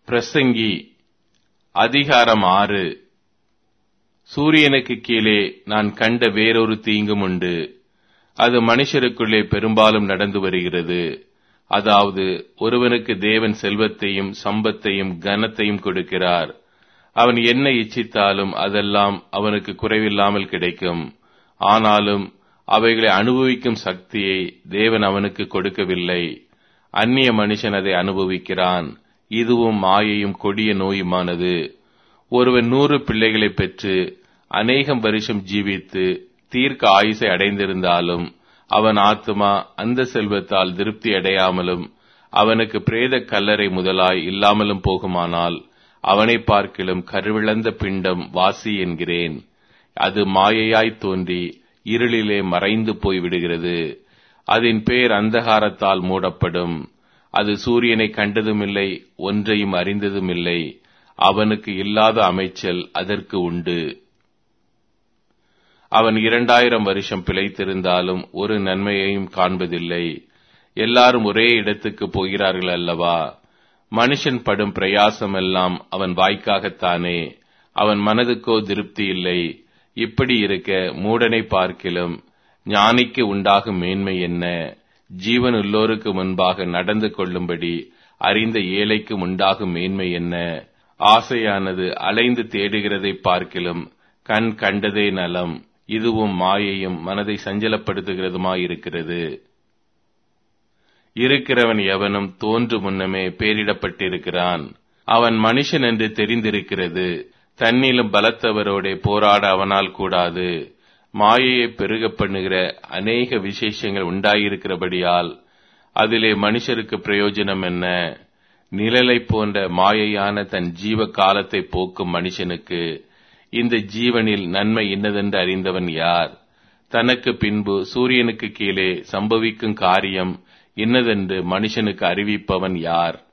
பிரசங்கி அதிகாரம் ஆறு சூரியனுக்கு கீழே நான் கண்ட வேறொரு தீங்கும் உண்டு அது மனுஷருக்குள்ளே பெரும்பாலும் நடந்து வருகிறது அதாவது ஒருவனுக்கு தேவன் செல்வத்தையும் சம்பத்தையும் கனத்தையும் கொடுக்கிறார் அவன் என்ன இச்சித்தாலும் அதெல்லாம் அவனுக்கு குறைவில்லாமல் கிடைக்கும் ஆனாலும் அவைகளை அனுபவிக்கும் சக்தியை தேவன் அவனுக்கு கொடுக்கவில்லை அந்நிய மனுஷன் அதை அனுபவிக்கிறான் இதுவும் மாயையும் கொடிய நோயுமானது ஒருவன் நூறு பிள்ளைகளை பெற்று அநேகம் வருஷம் ஜீவித்து தீர்க்க ஆயுசை அடைந்திருந்தாலும் அவன் ஆத்துமா அந்த செல்வத்தால் திருப்தி அடையாமலும் அவனுக்கு பிரேத கல்லறை முதலாய் இல்லாமலும் போகுமானால் அவனை பார்க்கிலும் கருவிழந்த பிண்டம் வாசி என்கிறேன் அது மாயையாய் தோன்றி இருளிலே மறைந்து போய் விடுகிறது அதன் பேர் அந்தகாரத்தால் மூடப்படும் அது சூரியனை கண்டதுமில்லை ஒன்றையும் அறிந்ததுமில்லை அவனுக்கு இல்லாத அமைச்சல் அதற்கு உண்டு அவன் இரண்டாயிரம் வருஷம் பிழைத்திருந்தாலும் ஒரு நன்மையையும் காண்பதில்லை எல்லாரும் ஒரே இடத்துக்கு போகிறார்கள் அல்லவா மனுஷன் படும் பிரயாசமெல்லாம் அவன் வாய்க்காகத்தானே அவன் மனதுக்கோ திருப்தி இல்லை இப்படி இருக்க மூடனை பார்க்கிலும் ஞானிக்கு உண்டாகும் மேன்மை என்ன ஜீவன் உள்ளோருக்கு முன்பாக நடந்து கொள்ளும்படி அறிந்த ஏழைக்கு உண்டாகும் மேன்மை என்ன ஆசையானது அலைந்து தேடுகிறதை பார்க்கிலும் கண் கண்டதே நலம் இதுவும் மாயையும் மனதை சஞ்சலப்படுத்துகிறதுமாயிருக்கிறது இருக்கிறவன் எவனும் தோன்று முன்னமே பேரிடப்பட்டிருக்கிறான் அவன் மனுஷன் என்று தெரிந்திருக்கிறது தன்னிலும் பலத்தவரோடே போராட அவனால் கூடாது மாயையை பெருக பண்ணுகிற அநேக விசேஷங்கள் உண்டாயிருக்கிறபடியால் அதிலே மனுஷருக்கு பிரயோஜனம் என்ன நிழலை போன்ற மாயையான தன் ஜீவ காலத்தை போக்கும் மனுஷனுக்கு இந்த ஜீவனில் நன்மை இன்னதென்று அறிந்தவன் யார் தனக்கு பின்பு சூரியனுக்கு கீழே சம்பவிக்கும் காரியம் இன்னதென்று மனுஷனுக்கு அறிவிப்பவன் யார்